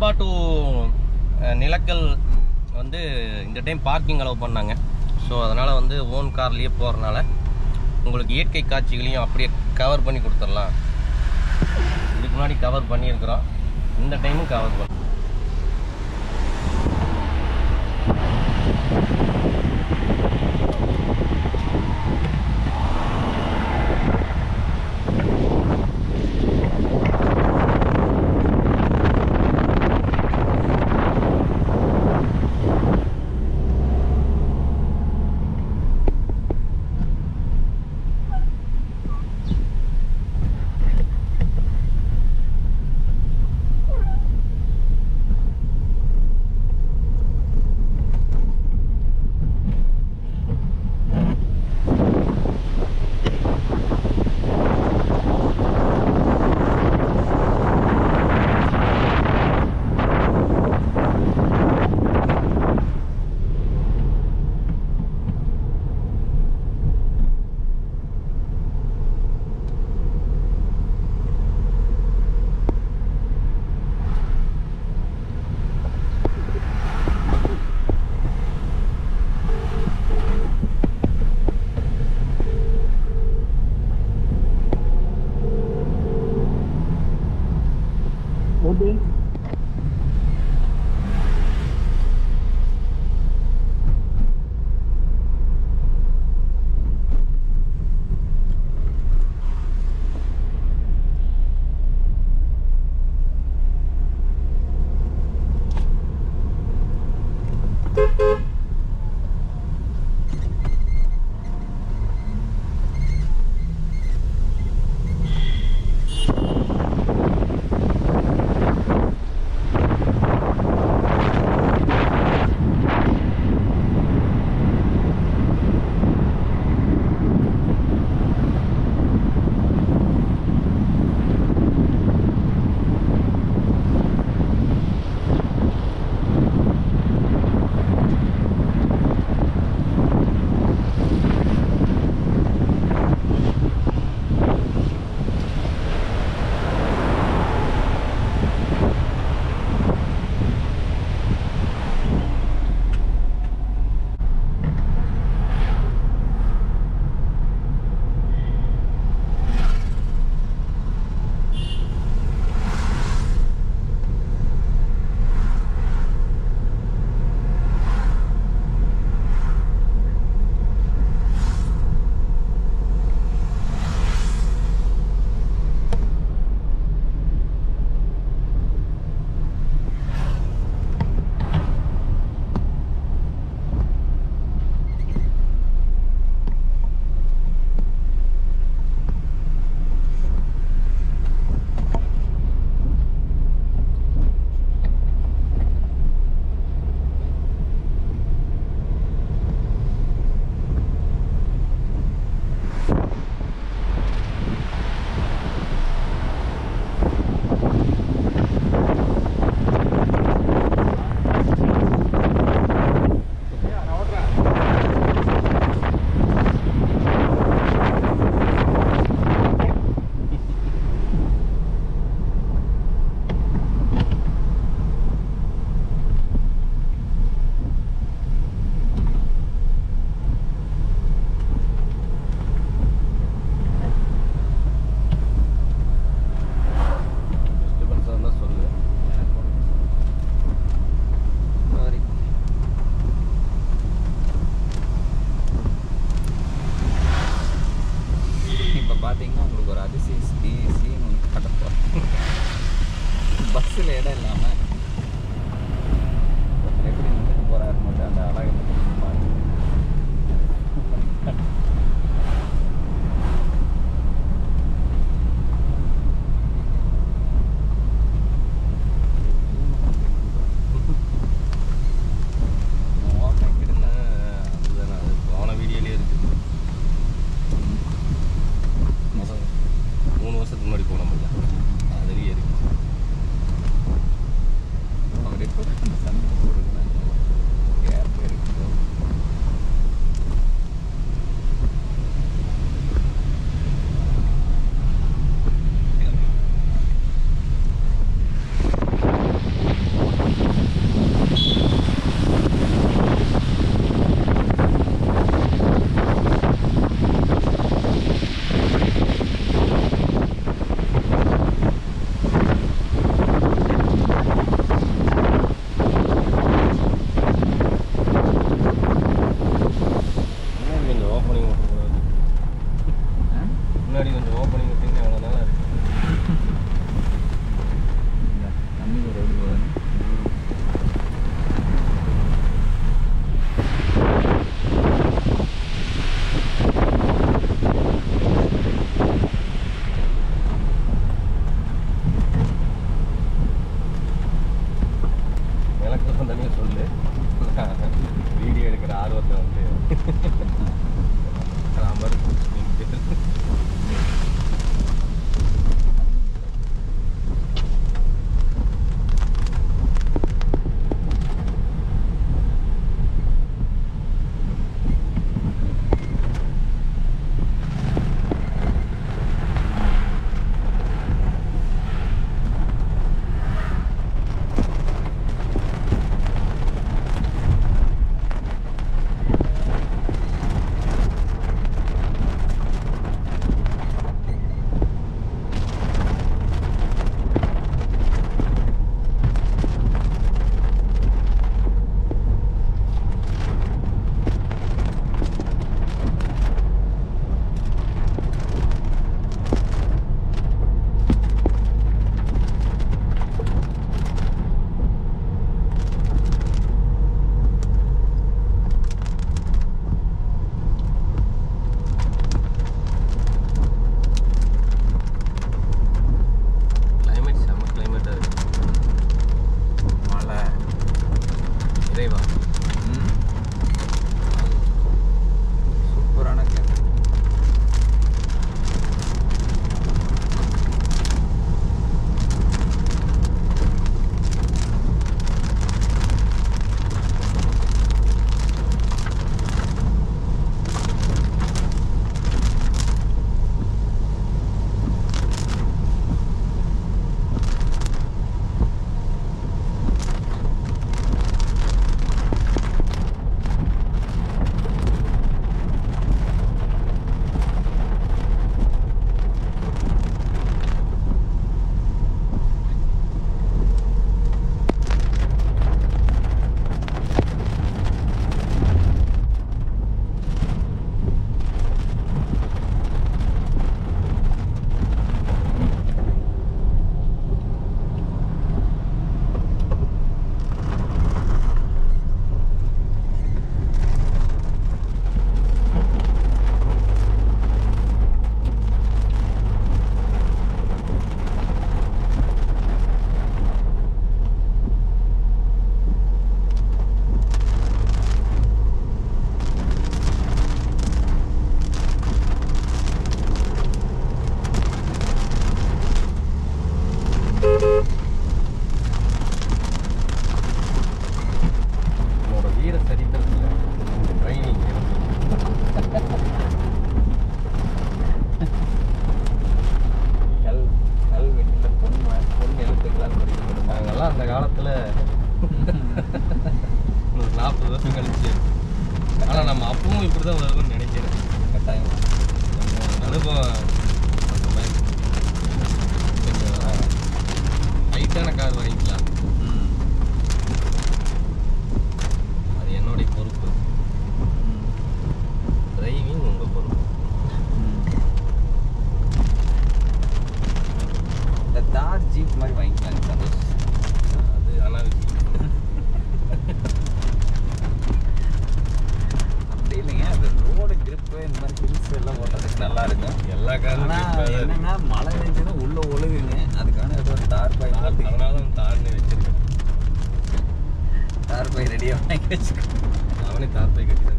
Pamba to Nilakkal வந்து இந்த time parking allow பண்ணாங்க ஸோ அதனால் வந்து ஓன் கார்லேயே போகிறனால உங்களுக்கு இயற்கை காட்சிகளையும் அப்படியே கவர் பண்ணி கொடுத்துடலாம் இதுக்கு முன்னாடி கவர் பண்ணியிருக்கிறோம் இந்த டைமும் கவர் பண்ண ஓகே டிஸ்டர்பன்ஸாக இருந்தால் சொல்லு சாரி இப்போ பார்த்தீங்கன்னா உங்களுக்கு ஒரு அதிசய சீ சீன் ஒன்று காட்டப்போம் பஸ்ஸில் இடம் இல்லாமல் எப்படி நின்றுட்டு போகிறாரு மட்டும் அந்த அழகை மட்டும் பாருங்க ஓப்பன் கிட்ட அதுதான் அது போன வீடியோலேயே இருக்குது முதல் மூணு வருஷத்துக்கு முன்னாடி ஓப்பனிங் விட்டுக்கூடாது ஆ? முன்னாடி கொஞ்சம் ஓப்பனிங் விட்டீங்க அவ்வளோ நல்லா இருக்கு இந்த தண்ணி ரோடு போகுது எனக்கு தனியாக சொல்லு வீடியோ எடுக்கிற ஆர்வத்தை வந்து நான் பாட்டு நின்னுட்டு. climate செம்ம climate ஆ இருக்கு. மழை இறைவா ம். சூப்பரான கேஸ் உன்னோட வீர சரித்திரத்தில் ட்ரைனிங் கல் கல்வெட்டில் பொன் ம- பொன் எழுத்துக்களால் குறிக்கப்படும் நாங்கெல்லாம் அந்த காலத்தில் ஒரு நாற்பது வருஷம் கழிச்சு ஆனால் நம்ம அப்பவும் இப்படி தான் வரும்னு நினைக்கிறேன் கட்டாயம் நம்ம அனுபவம் அந்த மாதிரி கொஞ்சம் ஹைட்டான கார் வாங்கிக்கலாம் ம். அது என்னுடைய பொறுப்பு ம். டிரைவிங் உங்கள் பொறுப்பு ம். இந்த தார் ஜீப் மாதிரி வாங்கிக்கலாம் சந்தோஷ் அது அனாவசியம் அப்படி இல்லைங்க அது ரோடு கிரிப்பு இந்த மாதிரி ஹில்ஸ் எல்லாம் ஓட்டுறதுக்கு நல்லா இருக்கும் எல்லா காரும் ஆனா என்னன்னா மழை பெஞ்சுன்னா உள்ள ஒழுகுங்க அதுக்கான ஏதோ தார் பாய் போட்டு அதனால தான் தார்னு வச்சிருக்கேன் தார் பாய் ரெடியாக வாங்கி வச்சுக்கோ அவனே தார் பை கட்டி தான்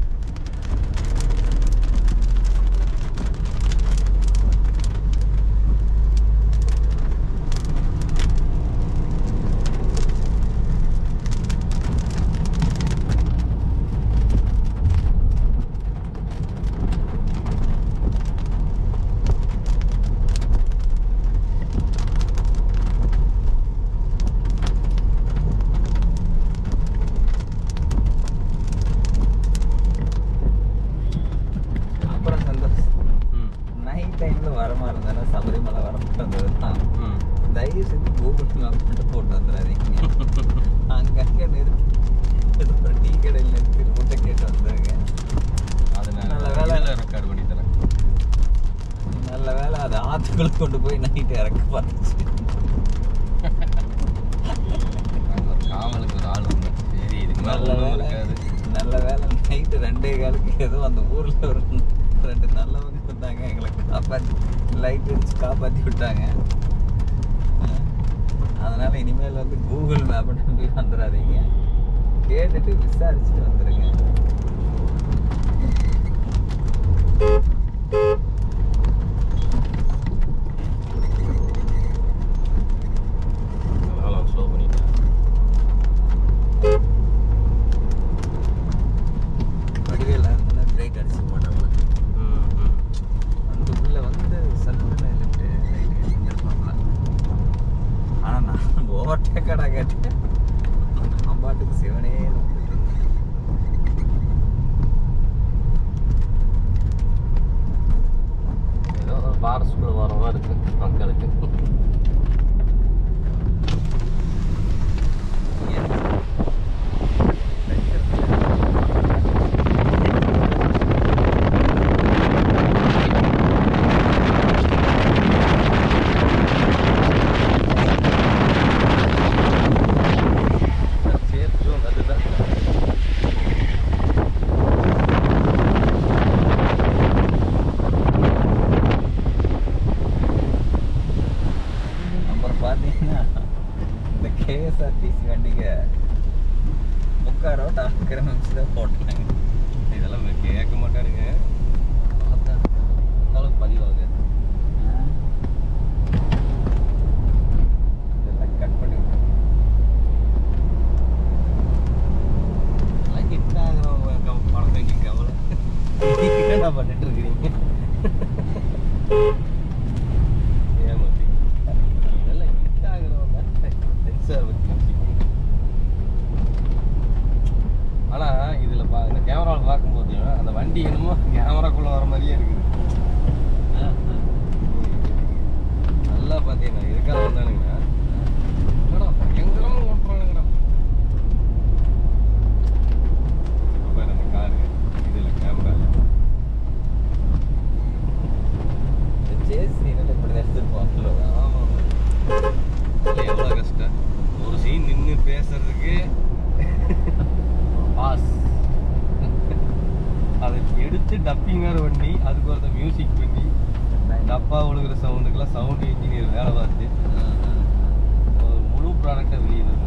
அப்புறம் சந்தோஷ் ம் நைட் டைமில் வர மாதிரி இருந்தாலும் சபரிமலை வர மாட்டேன் தான் ம் தயவு செஞ்சு கூகுள் மேப் மட்டும் போட்டு வந்துடாதீங்க அங்கங்கே நிறுத்தி ஏதோ ஒரு டீ கடையில் நிறுத்தி ரூட்டை கேட்டு வந்துருங்க அது நல்ல வேலை உங்களுக்கு கொண்டு போய் நைட்டு இறக்க பார்த்துச்சு அங்க ஒரு காவலுக்கு ஒரு ஆள் வந்து சரி இதுக்கு மேல நல்ல ஒண்ணும் வேலை இருக்காது நல்ல வேலை நைட்டு ரெண்டே காலுக்கு ஏதோ அந்த ஊரில் ஒரு ரெண்டு நல்லவங்க வந்தாங்க எங்களை காப்பாற்றி லைட் வச்சு காப்பாற்றி விட்டாங்க அஹ், அதனால இனிமேல் வந்து கூகுள் மேப்பை நம்பி வந்துடாதீங்க கேட்டுட்டு விசாரிச்சுட்டு வந்துடுங்க அதனால ஸ்லோ பண்ணிட்டேன் வடிவேல இருந்தாலும் பிரேக் அடிச்சு போட்டாங்க ம், ம். அந்த உள்ள வந்து சல்லுன்னு லெஃப்ட் ரைட் எடுப்பாங்களா ஆனால் நான் ஓவர்டேக்கடா கேட்டேன் நான் பாட்டுக்கு சிவனே வந்துட்டு இருந்தேன். ஏதோ ஒரு ஃபாரஸ்ட்குள்ள வர மாதிரி இருக்கு மக்களுக்கு சேஃப் ஜோன் அதுதான் அப்புறம் பார்த்தீங்கன்னா இந்த கேஎஸ்ஆர்டிசி வண்டிக்கு முக்கால் ரோட் ஆக்கிரமிச்சு தான் போட்டாங்க இதெல்லாம் கேட்க மாட்டானுங்க பார்த்தா அந்த அளவுக்கு பதிவாகுது இதெல்லாம் கட் பண்ணி விட்டாங்க. எல்லாம் ஹிட் ஆகிறவங்க படத்தை இங்கே கவலை என்ன பண்ணிட்டு இருக்கிறீங்க ஏமாத்தி இதெல்லாம் ஹிட் ஆகிறவங்க சென்சார் வச்சு ஆனா இதுல பா இந்த கேமராவில் பார்க்கும்போது அந்த வண்டி என்னமோ கேமராக்குள்ள வர மாதிரியே இருக்குது நல்லா பார்த்தீங்கன்னா இருக்காத வந்தானுங்கன்னா என்னடா பயங்கரமா ஓட்டுறானுங்கடா பாரு அந்த காரு இதுல கேமரா இந்த ஜேசினால இப்படி தான் எடுத்துருப்போம் ஆமா இல்ல எவ்வளோ கஷ்டம் ஒரு சீன் நின்று பேசுறதுக்கு பாஸ் அதை எடுத்து டப்பிங் வேற பண்ணி அதுக்கு ஒருத்த மியூசிக் பண்ணி டப்பா விழுகிற சவுண்டுக்கெல்லாம் சவுண்ட் இன்ஜினியர் வேலை பார்த்து ஒரு முழு ப்ராடக்டை வெளியே வருது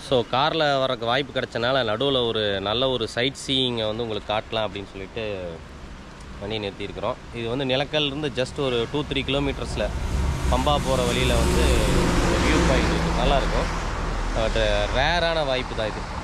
ஸோ காரில் வரக்கு வாய்ப்பு கிடைச்சனால நடுவில் ஒரு நல்ல ஒரு சைட் சீயிங்கை வந்து உங்களுக்கு காட்டலாம் அப்படின்னு சொல்லிட்டு வண்டியை நிறுத்தியிருக்கிறோம் இது வந்து நிலக்கல்லேருந்து ஜஸ்ட் ஒரு டூ த்ரீ கிலோமீட்டர்ஸில் பம்பா போகிற வழியில் வந்து வியூ பாயிண்ட் இருக்குது நல்லாயிருக்கும் பட் ரேரான வாய்ப்பு தான் இது